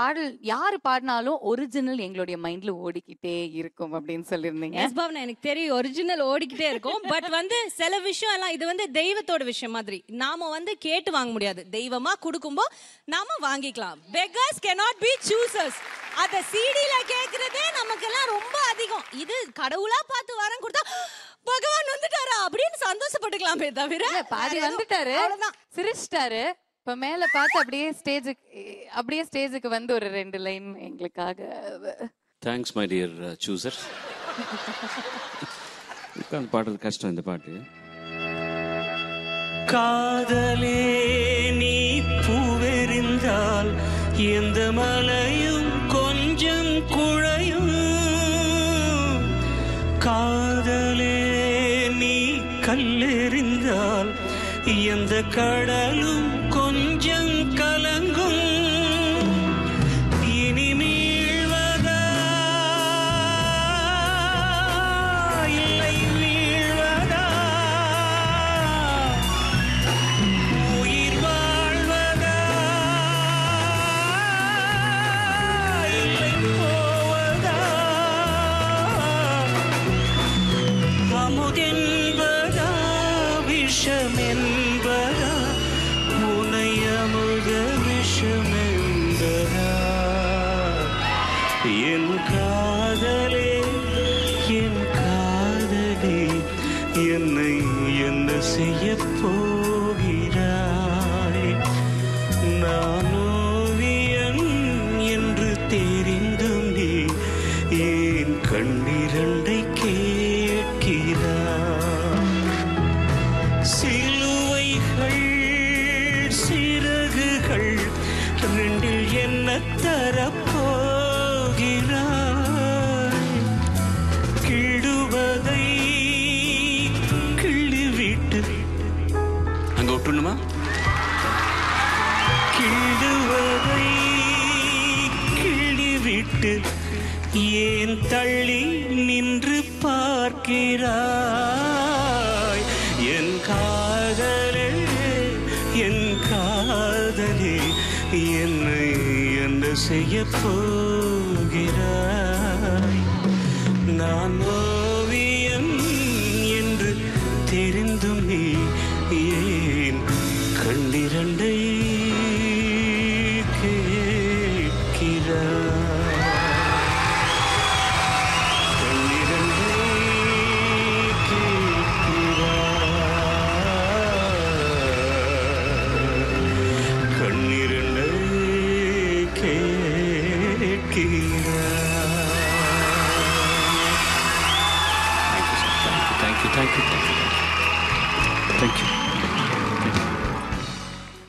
பாடல் யாரு பாடினாலும் ஒரிஜினல் எங்களுடைய மைண்ட்ல ஓடிக்கிட்டே இருக்கும் அப்படின்னு சொல்லியிருந்தீங்க எஸ் பவன் எனக்கு தெரியும் ஒரிஜினல் ஓடிக்கிட்டே இருக்கும் பட் வந்து சில விஷயம் எல்லாம் இது வந்து தெய்வத்தோட விஷயம் மாதிரி நாம வந்து கேட்டு வாங்க முடியாது தெய்வமா கொடுக்கும்போ நாம வாங்கிக்கலாம் beggars cannot be choosers அத சிடில கேக்குறதே நமக்கெல்லாம் ரொம்ப அதிகம் இது கடவுளா பார்த்து வரம் கொடுத்தா பகவான் வந்துட்டாரா அப்படின்னு சந்தோஷப்பட்டுக்கலாமே தவிர இல்ல, பாதி வேற எதுவும் வந்துட்டாரு அவ்வளவுதான் சிரிச்சிட்டாரு இப்ப மேல பார்த்து அப்படியே ஸ்டேஜுக்கு அப்படியே ஸ்டேஜுக்கு வந்து ஒரு ரெண்டு லைன் எங்களுக்காக தேங்க்ஸ் மை டியர் சூசர் உட்காந்து பாடுறது கஷ்டம் இந்த பாட்டு காதலே நீ பூவெறிந்தால் எந்த மலையும் கொஞ்சம் குழையும் காதலே நீ கல்லெறிந்தால் எந்த கடலும் கொஞ்சம் கலங்கும் இனி மீழ்வதா இல்லை வீழ்வதா உயிர் வாழ்வதா இல்லை போவதா அமுதென்பதா விஷமென்பதா உனை அமுத விஷமென்பதா என் காதலே என் காதலே என்னை என்ன செய்ய போகிறாய் நான் ஓவியன் என்று தெரிந்தும் நீ ஏன் கண்ணிரண்டை கேட்கிறாய் சிலுவைகள் சிறகுகள் ரெண்டில் என்ன தரப்போகிறாய் கிடுவதை கிள்ளிவிட்டு அங்க விட்டுணுமா கிள்ளுவதை கிள்ளிவிட்டு ஏன் தள்ளி நின்று பார்க்கிறாய் என் காதலே என் காதலே என்னை என்ன செய்ய போகிறாய் நான் ஓவியம் என்று தெரிந்தும் நீ ஏன் கண்ணிரண்டை கேட்கிறாய் கண்ணிரண்டை கேட்கிறாய் கண்ணிரண்டை கேட்கிறாய் thank you thank you thank you thank you thank you